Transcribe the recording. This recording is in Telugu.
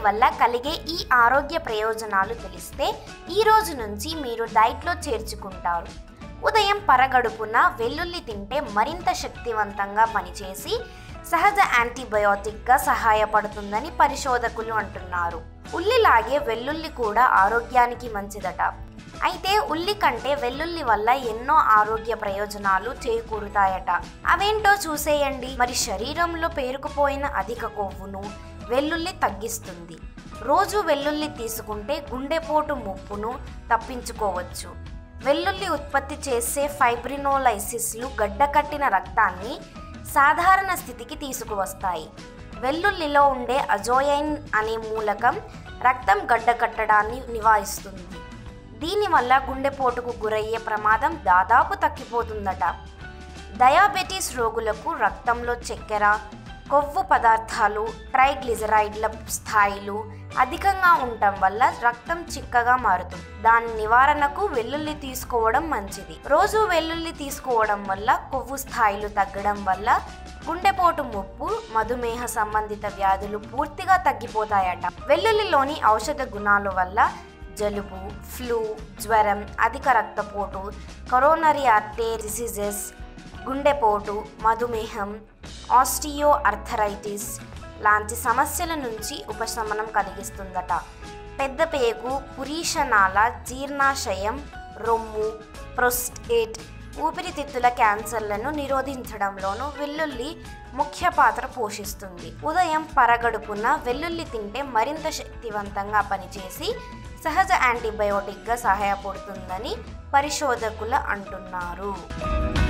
వల్ల కలిగే ఈ ఆరోగ్య ప్రయోజనాలు తెలిస్తే ఈ రోజు నుంచి మీరు డైట్లో చేర్చుకుంటారు ఉదయం పరగడుపున వెల్లుల్లి తింటే మరింత శక్తివంతంగా పనిచేసి సహజ యాంటీబయోటిక్గా సహాయపడుతుందని పరిశోధకులు అంటున్నారు ఉల్లిలాగే వెల్లుల్లి కూడా ఆరోగ్యానికి మంచిదట అయితే ఉల్లి కంటే వెల్లుల్లి వల్ల ఎన్నో ఆరోగ్య ప్రయోజనాలు చేకూరుతాయట అవేంటో చూసేయండి మరి శరీరంలో పేరుకుపోయిన అధిక కొవ్వును వెల్లుల్లి తగ్గిస్తుంది రోజు వెల్లుల్లి తీసుకుంటే గుండెపోటు ముప్పును తప్పించుకోవచ్చు వెల్లుల్లి ఉత్పత్తి చేసే ఫైబ్రినోలైసిస్లు గడ్డకట్టిన రక్తాన్ని సాధారణ స్థితికి తీసుకువస్తాయి వెల్లుల్లిలో ఉండే అజోయైన్ అనే మూలకం రక్తం గడ్డకట్టడాన్ని నివారిస్తుంది దీనివల్ల గుండెపోటుకు గురయ్యే ప్రమాదం దాదాపు తగ్గిపోతుందట డయాబెటీస్ రోగులకు రక్తంలో చక్కెర కొవ్వు పదార్థాలు ట్రైగ్లిజరైడ్ల స్థాయిలు అధికంగా ఉండటం వల్ల రక్తం చిక్కగా మారుతుంది దాని నివారణకు వెల్లుల్లి తీసుకోవడం మంచిది రోజు వెల్లుల్లి తీసుకోవడం వల్ల కొవ్వు స్థాయిలు తగ్గడం వల్ల గుండెపోటు ముప్పు మధుమేహ సంబంధిత వ్యాధులు పూర్తిగా తగ్గిపోతాయట వెల్లుల్లిలోని ఔషధ గుణాల వల్ల జలుబు ఫ్లూ జ్వరం అధిక రక్తపోటు కరోనరీ ఆర్టే డిసీజెస్ గుండెపోటు మధుమేహం ఆస్టియో అర్థరైటిస్ లాంటి సమస్యల నుంచి ఉపశమనం కలిగిస్తుందట పెద్ద పేగు పురీషనాల జీర్ణాశయం రొమ్ము ప్రొస్టేట్ ఊపిరితిత్తుల క్యాన్సర్లను నిరోధించడంలోనూ వెల్లుల్లి ముఖ్య పాత్ర పోషిస్తుంది ఉదయం పరగడుపున వెల్లుల్లి తింటే మరింత శక్తివంతంగా పనిచేసి సహజ యాంటీబయోటిక్గా సహాయపడుతుందని పరిశోధకులు అంటున్నారు